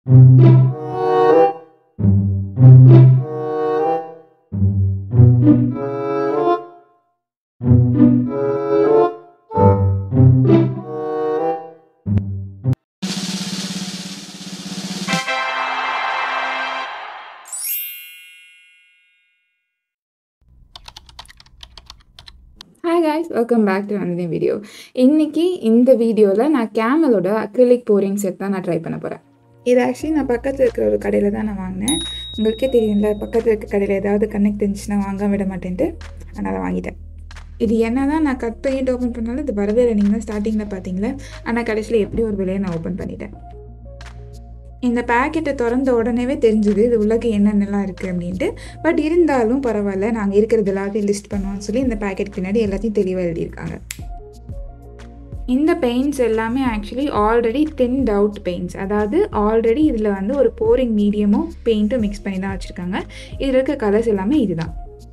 Hi guys welcome back to அந்த video இன்னைக்கு இந்த வீடியோவில் நான் கேமலோட அக்ரிலிக் போரிங் செட் தான் நான் ட்ரை பண்ண போகிறேன் இது ஆக்சுவலி நான் பக்கத்தில் இருக்கிற ஒரு கடையில் தான் நான் வாங்கினேன் உங்களுக்கே தெரியும்ல பக்கத்தில் இருக்க கடையில் ஏதாவது கனெக்ட் இருந்துச்சுன்னா வாங்க விட மாட்டேன்ட்டு அதனால் வாங்கிட்டேன் இது என்ன தான் நான் கட் பண்ணிட்டு ஓப்பன் பண்ணாலும் இது வரவே இல்லை நீங்கள் தான் ஸ்டார்டிங்கில் பார்த்தீங்களா ஆனால் கடைசியில் எப்படி ஒரு விலையை நான் ஓப்பன் பண்ணிட்டேன் இந்த பேக்கெட்டை திறந்த உடனேவே தெரிஞ்சுது இது உள்ளக்கு என்னென்னலாம் இருக்குது அப்படின்ட்டு பட் இருந்தாலும் பரவாயில்ல நாங்கள் இருக்கிறது எல்லாத்தையும் லிஸ்ட் பண்ணுவோம்னு சொல்லி இந்த பேக்கெட் பின்னாடி எல்லாத்தையும் தெளிவாக எழுதியிருக்காங்க இந்த பெயிண்ட்ஸ் எல்லாமே actually already thinned out paints அதாவது ஆல்ரெடி இதில் வந்து ஒரு போரிங் மீடியமும் பெயிண்ட்டும் மிக்ஸ் பண்ணி தான் வச்சுருக்காங்க இதில் இருக்க கலர்ஸ் எல்லாமே இதுதான்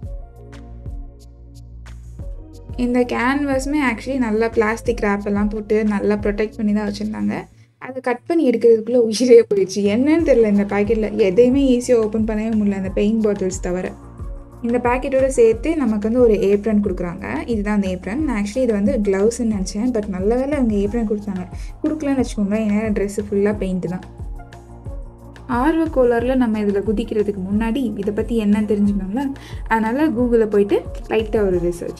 இந்த கேன்வாஸுமே ஆக்சுவலி நல்லா பிளாஸ்டிக் ரேப் எல்லாம் போட்டு நல்லா ப்ரொடெக்ட் பண்ணி தான் வச்சுருந்தாங்க அதை கட் பண்ணி எடுக்கிறதுக்குள்ளே உயிரே போயிடுச்சு என்னன்னு தெரியல இந்த பேக்கெட்டில் எதையுமே ஈஸியாக ஓப்பன் பண்ணவே முடியல அந்த பெயிண்ட் பாட்டில்ஸ் தவிர இந்த பேக்கெட்டோட சேர்த்து நமக்கு வந்து ஒரு ஏப்ரன் கொடுக்குறாங்க இதுதான் அந்த ஏப்ரன் நான் ஆக்சுவலி இது வந்து க்ளவுஸ்ன்னு நினச்சேன் பட் நல்ல வேலை அவங்க ஏப்ரன் கொடுத்தாங்க கொடுக்கலன்னு வச்சுக்கோங்களேன் ஏன்னா ட்ரெஸ்ஸு ஃபுல்லாக பெயிண்ட் தான் ஆர்வ கோளாறில் நம்ம இதில் குதிக்கிறதுக்கு முன்னாடி இதை பற்றி என்னன்னு தெரிஞ்சுக்கணும்ல அதனால் கூகுளில் போயிட்டு லைட்டாக ஒரு ரிசர்ச்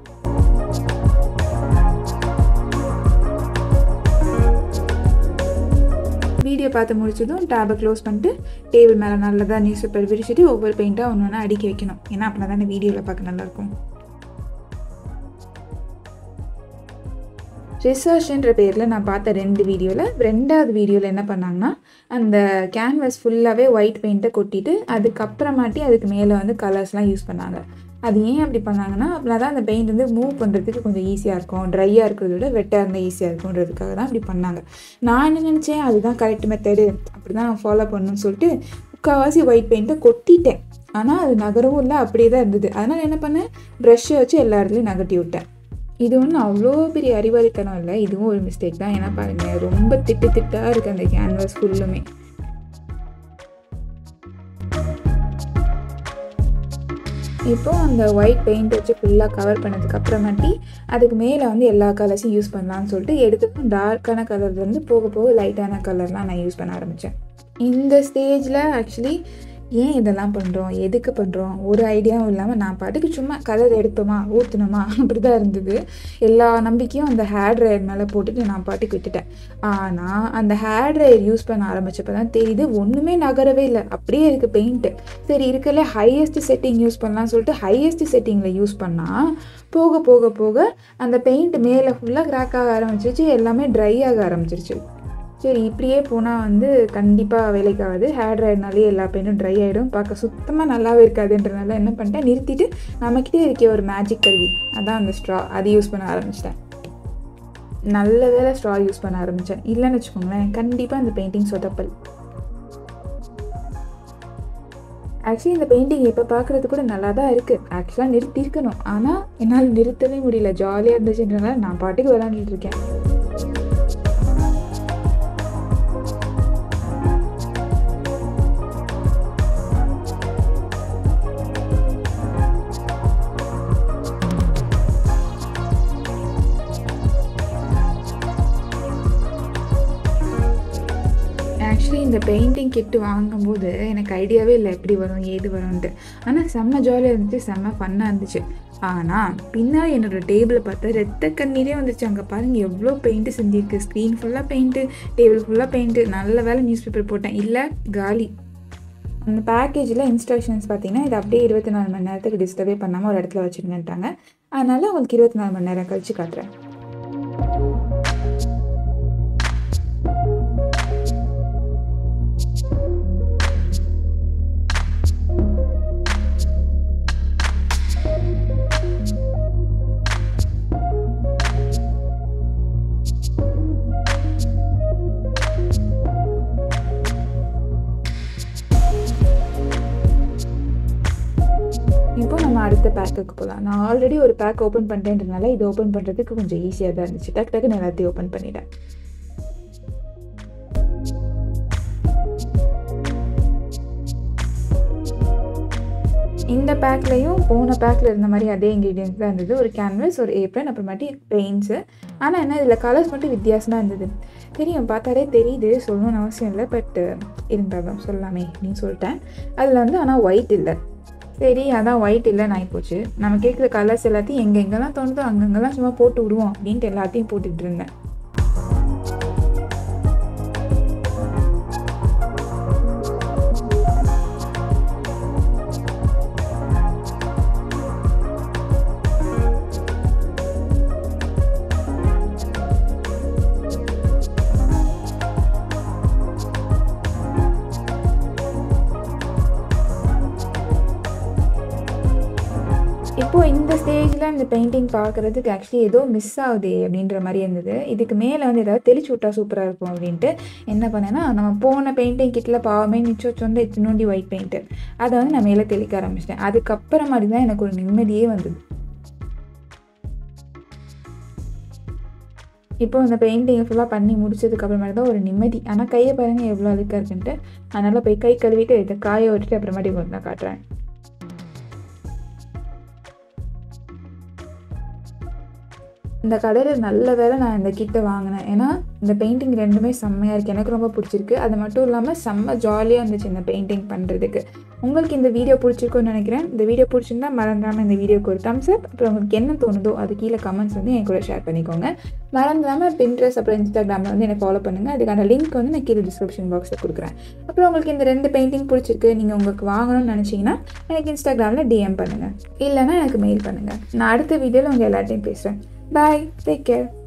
வீடியோ பார்த்து முடிச்சதும் டேபை க்ளோஸ் பண்ணிட்டு டேபிள் மேலே நல்லதாக நியூஸ் பேப்பர் விரிச்சிட்டு ஒவ்வொரு பெயிண்ட்டாக ஒன்று ஒன்று அடுக்கி வைக்கணும் ஏன்னா அப்படின்னா தானே வீடியோவில் பார்க்க நல்லாயிருக்கும் ரிசர்ச்ன்ற பேரில் நான் பார்த்த ரெண்டு வீடியோவில் ரெண்டாவது வீடியோவில் என்ன பண்ணாங்கன்னா அந்த கேன்வாஸ் ஃபுல்லாகவே ஒயிட் பெயிண்ட்டை கொட்டிட்டு அதுக்கப்புறமாட்டி அதுக்கு மேலே வந்து கலர்ஸ்லாம் யூஸ் பண்ணாங்க அது ஏன் அப்படி பண்ணாங்கன்னா அப்படின்னா தான் அந்த பெயிண்ட் வந்து மூவ் பண்ணுறதுக்கு கொஞ்சம் ஈஸியாக இருக்கும் ட்ரையாக இருக்கிறத விட வெட்டாக இருந்தால் ஈஸியாக இருக்கும்ன்றதுக்காக தான் அப்படி பண்ணாங்க நான் என்ன நினச்சேன் அதுதான் கரெக்ட் மெத்தடு அப்படி தான் நான் ஃபாலோ பண்ணணும்னு சொல்லிட்டு முக்கால்வாசி ஒயிட் பெயிண்ட்டை கொட்டிட்டேன் ஆனால் அது நகரவும் இல்லை அப்படியே தான் இருந்தது அதனால் என்ன பண்ணேன் ப்ரஷ்ஷை வச்சு எல்லா இடத்துலையும் நகட்டி விட்டேன் இது ஒன்றும் அவ்வளோ பெரிய அறிவாளித்தனம் இல்லை இதுவும் ஒரு மிஸ்டேக் தான் ஏன்னா பாருங்கள் ரொம்ப திட்டு திட்டாக இருக்குது அந்த கேன்வாஸ் ஃபுல்லுமே இப்போ அந்த ஒயிட் பெயிண்ட் வச்சு ஃபுல்லாக கவர் பண்ணதுக்கு அப்புறமாட்டி அதுக்கு மேலே வந்து எல்லா கலர்ஸையும் யூஸ் பண்ணலாம்னு சொல்லிட்டு எடுத்துக்கும் டார்க்கான கலர்லேருந்து போக போக லைட்டான கலர்லாம் நான் யூஸ் பண்ண ஆரம்பித்தேன் இந்த ஸ்டேஜில் ஆக்சுவலி ஏன் இதெல்லாம் பண்ணுறோம் எதுக்கு பண்ணுறோம் ஒரு ஐடியாவும் இல்லாமல் நான் பாட்டுக்கு சும்மா கலர் எடுத்தோமா ஊற்றுனோமா அப்படி தான் இருந்தது எல்லா நம்பிக்கையும் அந்த ஹேர் ட்ரையர் மேலே போட்டுட்டு நான் பாட்டுக்கு விட்டுட்டேன் ஆனால் அந்த ஹேர் ட்ரையர் யூஸ் பண்ண ஆரம்பித்தப்போ தான் தெரியுது ஒன்றுமே நகரவே இல்லை அப்படியே இருக்குது பெயிண்ட்டு சரி இருக்கல ஹையஸ்ட் செட்டிங் யூஸ் பண்ணலாம்னு சொல்லிட்டு ஹையஸ்ட் செட்டிங்கில் யூஸ் பண்ணால் போக போக போக அந்த பெயிண்ட் மேலே ஃபுல்லாக கிராக் ஆக ஆரம்பிச்சிருச்சு எல்லாமே ட்ரை ஆக ஆரம்பிச்சிருச்சு சரி இப்படியே போனால் வந்து கண்டிப்பாக வேலைக்கு ஆகாது ஹேர் ட்ரையர்னாலே எல்லா பெயிண்டும் ட்ரை ஆகிடும் பார்க்க சுத்தமாக நல்லாவே இருக்காதுன்றனால என்ன பண்ணிட்டேன் நிறுத்திட்டு நம்மக்கிட்டே இருக்க ஒரு மேஜிக் கருவி அதான் அந்த ஸ்ட்ரா அதை யூஸ் பண்ண ஆரம்பிச்சிட்டேன் நல்ல வேலை ஸ்ட்ரா யூஸ் பண்ண ஆரம்பித்தேன் இல்லைன்னு வச்சுக்கோங்களேன் கண்டிப்பாக அந்த பெயிண்டிங் சொதப்பல் ஆக்சுவலி இந்த பெயிண்டிங் இப்போ பார்க்குறது கூட நல்லா தான் இருக்குது ஆக்சுவலாக நிறுத்தியிருக்கணும் ஆனால் என்னால் நிறுத்தவே முடியல ஜாலியாக இருந்துச்சுன்றனால நான் பாட்டுக்கு விளாண்டுட்டு இருக்கேன் ஆக்சுவலி இந்த பெயிண்டிங் கிட்டு வாங்கும்போது எனக்கு ஐடியாவே இல்லை எப்படி வரும் ஏது வரும்ன்ட்டு ஆனால் செம்ம ஜாலியாக இருந்துச்சு செம்ம ஃபன்னாக இருந்துச்சு ஆனால் பின்னாடி என்னோடய டேபிளை பார்த்தா ரத்த கண்ணீரே வந்துச்சு அங்கே பாருங்கள் எவ்வளோ பெயிண்ட்டு செஞ்சுருக்கு ஸ்க்ரீன் ஃபுல்லாக பெயிண்ட்டு டேபிள் ஃபுல்லாக பெயிண்ட்டு நல்ல வேலை நியூஸ் பேப்பர் போட்டேன் இல்லை காலி அந்த பேக்கேஜில் இன்ஸ்ட்ரக்ஷன்ஸ் பார்த்தீங்கன்னா இது அப்படியே இருபத்தி நாலு மணி நேரத்துக்கு டிஸ்டர்பே பண்ணாமல் ஒரு இடத்துல வச்சுருங்கன்ட்டாங்க அதனால் உங்களுக்கு இருபத்தி நாலு மணி நேரம் கழிச்சு காட்டுறேன் இப்போ நம்ம அடுத்த பேக்குக்கு போகலாம் நான் ஆல்ரெடி ஒரு பேக் ஓப்பன் பண்ணிட்டேன்றனால இது ஓப்பன் பண்ணுறதுக்கு கொஞ்சம் ஈஸியாக தான் இருந்துச்சு டக்கு டக்குன்னு எல்லாத்தையும் ஓப்பன் பண்ணிட்டேன் இந்த பேக்லேயும் போன பேக்கில் இருந்த மாதிரி அதே இன்க்ரீடியன்ஸ் தான் இருந்தது ஒரு கேன்வஸ் ஒரு ஏப்ரன் அப்புறமாட்டி பெயிண்ட்ஸு ஆனால் என்ன இதில் கலர்ஸ் மட்டும் வித்தியாசமாக இருந்தது தெரியும் பார்த்தாலே தெரியுது சொல்லணும்னு அவசியம் இல்லை பட் இருந்தாலும் சொல்லலாமே அப்படின்னு சொல்லிட்டேன் அதில் வந்து ஆனால் ஒயிட் இல்லை சரி அதான் ஒயிட் இல்லைன்னு ஆகிப்போச்சு நம்ம கேட்குற கலர்ஸ் எல்லாத்தையும் எங்கே எங்கெல்லாம் தோணுதோ அங்கங்கெல்லாம் சும்மா போட்டு விடுவோம் அப்படின்ட்டு எல்லாத்தையும் போட்டுக்கிட்டு இருந்தேன் இப்போது இந்த ஸ்டேஜில் இந்த பெயிண்டிங் பார்க்குறதுக்கு ஆக்சுவலி ஏதோ மிஸ் ஆகுதே அப்படின்ற மாதிரி இருந்தது இதுக்கு மேலே வந்து ஏதாவது தெளிச்சு விட்டா சூப்பராக இருக்கும் அப்படின்ட்டு என்ன பண்ணேன்னா நம்ம போன பெயிண்டிங் கிட்டில் பாவமே மிச்சம் வச்சு வந்து இத்தினோண்டி ஒயிட் பெயிண்ட்டு அதை வந்து நான் மேலே தெளிக்க ஆரம்பிச்சிட்டேன் அதுக்கப்புறமாடி தான் எனக்கு ஒரு நிம்மதியே வந்தது இப்போ அந்த பெயிண்டிங்கை ஃபுல்லாக பண்ணி முடிச்சதுக்கப்புறமேட்டு தான் ஒரு நிம்மதி ஆனால் கையை பாருங்கள் எவ்வளோ அழுக்காக இருக்குன்ட்டு அதனால் போய் கை கழுவிட்டு இதை காய விட்டுட்டு அப்புறமாட்டி கொண்டு நான் காட்டுறேன் இந்த கடையில் நல்ல வேலை நான் இந்த கிட்டை வாங்கினேன் ஏன்னா இந்த பெயிண்டிங் ரெண்டுமே செம்மையாக இருக்குது எனக்கு ரொம்ப பிடிச்சிருக்கு அது மட்டும் இல்லாமல் செம்ம ஜாலியாக இருந்துச்சு இந்த பெயிண்டிங் பண்ணுறதுக்கு உங்களுக்கு இந்த வீடியோ பிடிச்சிருக்குன்னு நினைக்கிறேன் இந்த வீடியோ பிடிச்சிருந்தா மறந்துடாமல் இந்த வீடியோக்கு ஒரு தம்ஸ் அப் அப்புறம் உங்களுக்கு என்ன தோணுதோ அது கீழே கமெண்ட்ஸ் வந்து என் கூட ஷேர் பண்ணிக்கோங்க மறந்துடாமல் பின்ட்ரெஸ்ட் அப்புறம் இன்ஸ்டாகிராமில் வந்து எனக்கு ஃபாலோ பண்ணுங்கள் அதுக்கான லிங்க் வந்து நான் கீழே டிஸ்கிரிப்ஷன் பாக்ஸில் கொடுக்குறேன் அப்புறம் உங்களுக்கு இந்த ரெண்டு பெயிண்டிங் பிடிச்சிருக்கு நீங்கள் உங்களுக்கு வாங்கணும்னு நினச்சிங்கன்னா எனக்கு இன்ஸ்டாகிராமில் டிஎம் பண்ணுங்கள் இல்லைனா எனக்கு மெயில் பண்ணுங்கள் நான் அடுத்த வீடியோவில் உங்கள் எல்லாத்தையும் பேசுகிறேன் Bye. Take care.